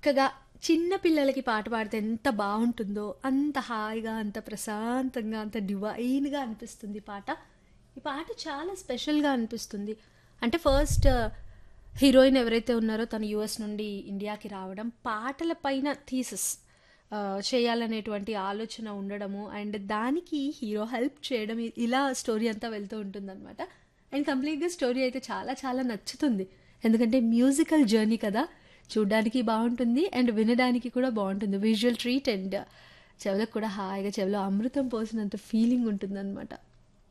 చక్కగా చిన్న పిల్లలకి పాట పాడితే ఎంత బాగుంటుందో అంత హాయిగా అంత ప్రశాంతంగా అంత డివైన్గా అనిపిస్తుంది ఈ పాట ఈ పాట చాలా స్పెషల్గా అనిపిస్తుంది అంటే ఫస్ట్ హీరోయిన్ ఎవరైతే ఉన్నారో తను యుఎస్ నుండి ఇండియాకి రావడం పాటల పైన థీసెస్ చేయాలనేటువంటి ఆలోచన ఉండడము అండ్ దానికి హీరో హెల్ప్ చేయడం ఇ- ఇలా స్టోరీ అంతా వెళ్తూ ఉంటుందన్నమాట అండ్ కంప్లీట్గా స్టోరీ అయితే చాలా చాలా నచ్చుతుంది ఎందుకంటే మ్యూజికల్ జర్నీ కదా చూడడానికి బాగుంటుంది అండ్ వినడానికి కూడా బాగుంటుంది విజువల్ ట్రీట్ అండ్ చెవులకు కూడా హాయిగా చెవిలో అమృతం పోసినంత ఫీలింగ్ ఉంటుందన్నమాట